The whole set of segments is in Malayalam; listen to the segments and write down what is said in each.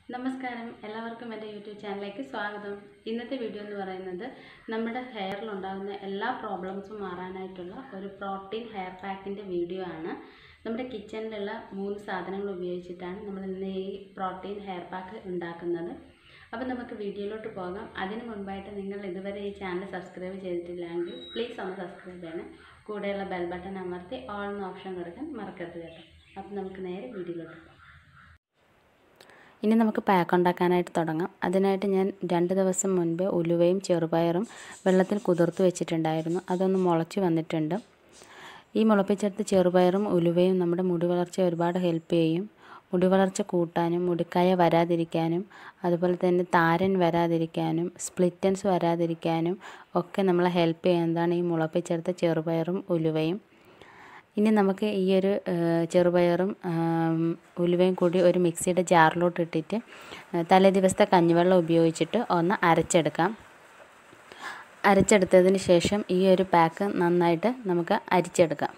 നമസ്കാരം എല്ലാവർക്കും എൻ്റെ യൂട്യൂബ് ചാനലിലേക്ക് സ്വാഗതം ഇന്നത്തെ വീഡിയോ എന്ന് പറയുന്നത് നമ്മുടെ ഹെയറിലുണ്ടാകുന്ന എല്ലാ പ്രോബ്ലംസും മാറാനായിട്ടുള്ള ഒരു പ്രോട്ടീൻ ഹെയർ പാക്കിൻ്റെ വീഡിയോ ആണ് നമ്മുടെ കിച്ചണിലുള്ള മൂന്ന് സാധനങ്ങൾ ഉപയോഗിച്ചിട്ടാണ് നമ്മൾ ഇന്ന് ഈ പ്രോട്ടീൻ ഹെയർ പാക്ക് ഉണ്ടാക്കുന്നത് അപ്പോൾ നമുക്ക് വീഡിയോയിലോട്ട് പോകാം അതിന് മുൻപായിട്ട് നിങ്ങൾ ഇതുവരെ ഈ ചാനൽ സബ്സ്ക്രൈബ് ചെയ്തിട്ടില്ലെങ്കിൽ പ്ലീസ് ഒന്ന് സബ്സ്ക്രൈബ് ചെയ്യണം കൂടെയുള്ള ബെൽ ബട്ടൺ അമർത്തി ഓൾ എന്ന ഓപ്ഷൻ കൊടുക്കാൻ മറക്കരുത് കേട്ടോ അപ്പോൾ നമുക്ക് നേരെ വീഡിയോയിലോട്ട് പോകാം ഇനി നമുക്ക് പാക്ക് ഉണ്ടാക്കാനായിട്ട് തുടങ്ങാം അതിനായിട്ട് ഞാൻ രണ്ട് ദിവസം മുൻപ് ഉലുവയും ചെറുപയറും വെള്ളത്തിൽ കുതിർത്ത് വെച്ചിട്ടുണ്ടായിരുന്നു അതൊന്ന് മുളച്ച് വന്നിട്ടുണ്ട് ഈ മുളപ്പിച്ചെടുത്ത ചെറുപയറും ഉലുവയും നമ്മുടെ മുടി വളർച്ചയെ ഒരുപാട് ഹെൽപ്പ് ചെയ്യും മുടി വളർച്ച കൂട്ടാനും മുടിക്കായ വരാതിരിക്കാനും അതുപോലെ തന്നെ താരൻ വരാതിരിക്കാനും സ്പ്ലിറ്റൻസ് വരാതിരിക്കാനും ഒക്കെ നമ്മളെ ഹെൽപ്പ് ചെയ്യുന്നതാണ് ഈ മുളപ്പിച്ചെടുത്ത ചെറുപയറും ഉലുവയും ഇനി നമുക്ക് ഈ ഒരു ചെറുപയറും ഉലുവയും കൂടി ഒരു മിക്സിയുടെ ജാറിലോട്ട് ഇട്ടിട്ട് തലേ ദിവസത്തെ കഞ്ഞിവെള്ളം ഉപയോഗിച്ചിട്ട് ഒന്ന് അരച്ചെടുക്കാം അരച്ചെടുത്തതിന് ശേഷം ഈ ഒരു പാക്ക് നന്നായിട്ട് നമുക്ക് അരിച്ചെടുക്കാം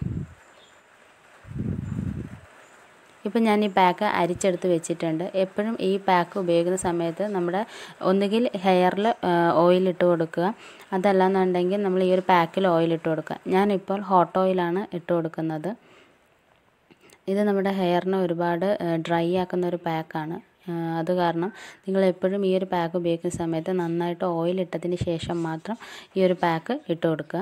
ഇപ്പം ഞാൻ ഈ പാക്ക് അരിച്ചെടുത്ത് വെച്ചിട്ടുണ്ട് എപ്പോഴും ഈ പാക്ക് ഉപയോഗിക്കുന്ന സമയത്ത് നമ്മുടെ ഒന്നുകിൽ ഹെയറിൽ ഓയിലിട്ട് കൊടുക്കുക അതല്ലാന്നുണ്ടെങ്കിൽ നമ്മൾ ഈ ഒരു പാക്കിൽ ഓയിലിട്ട് കൊടുക്കുക ഞാനിപ്പോൾ ഹോട്ട് ഓയിലാണ് ഇട്ട് കൊടുക്കുന്നത് ഇത് നമ്മുടെ ഹെയറിനെ ഒരുപാട് ഡ്രൈ ആക്കുന്ന ഒരു പാക്കാണ് അത് കാരണം നിങ്ങൾ എപ്പോഴും ഈ ഒരു പാക്ക് ഉപയോഗിക്കുന്ന സമയത്ത് നന്നായിട്ട് ഓയിൽ ഇട്ടതിന് ശേഷം മാത്രം ഈ ഒരു പാക്ക് ഇട്ട് കൊടുക്കുക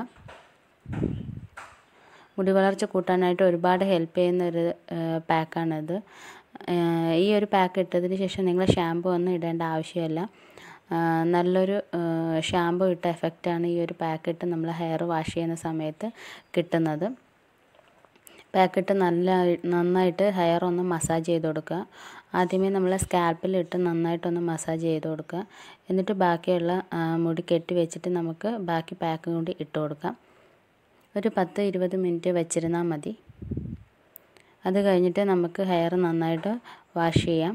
മുടി വളർച്ച കൂട്ടാനായിട്ട് ഒരുപാട് ഹെൽപ്പ് ചെയ്യുന്ന ഒരു പാക്കാണിത് ഈ ഒരു പാക്ക് ഇട്ടതിന് ശേഷം നിങ്ങൾ ഷാമ്പു ഒന്നും ഇടേണ്ട ആവശ്യമില്ല നല്ലൊരു ഷാമ്പു ഇട്ട എഫക്റ്റാണ് ഈ ഒരു പാക്കിട്ട് നമ്മൾ ഹെയർ വാഷ് ചെയ്യുന്ന സമയത്ത് കിട്ടുന്നത് പാക്കിട്ട് നല്ല നന്നായിട്ട് ഹെയർ ഒന്ന് മസാജ് ചെയ്ത് കൊടുക്കുക ആദ്യമേ നമ്മൾ സ്കാൽപ്പിലിട്ട് നന്നായിട്ടൊന്ന് മസാജ് ചെയ്ത് കൊടുക്കുക എന്നിട്ട് ബാക്കിയുള്ള മുടി കെട്ടി വെച്ചിട്ട് നമുക്ക് ബാക്കി പാക്കും കൂടി ഇട്ട് കൊടുക്കാം ഒരു പത്ത് ഇരുപത് മിനിറ്റ് വെച്ചിരുന്നാൽ മതി അത് കഴിഞ്ഞിട്ട് നമുക്ക് ഹെയർ നന്നായിട്ട് വാഷ് ചെയ്യാം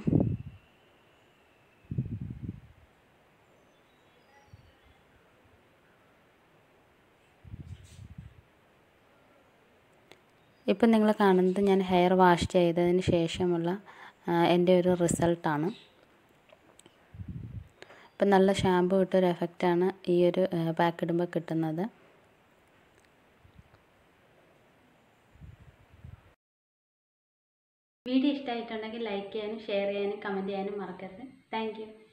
ഇപ്പം നിങ്ങൾ കാണുന്നത് ഞാൻ ഹെയർ വാഷ് ചെയ്തതിന് ശേഷമുള്ള എൻ്റെ ഒരു റിസൾട്ടാണ് ഇപ്പം നല്ല ഷാമ്പു ഇട്ടൊരു എഫക്റ്റാണ് ഈ ഒരു പാക്ക് ഇടുമ്പോൾ കിട്ടുന്നത് വീഡിയോ ഇഷ്ടമായിട്ടുണ്ടെങ്കിൽ ലൈക്ക് ചെയ്യാനും ഷെയർ ചെയ്യാനും കമൻറ്റ് ചെയ്യാനും മറക്കരുത് താങ്ക്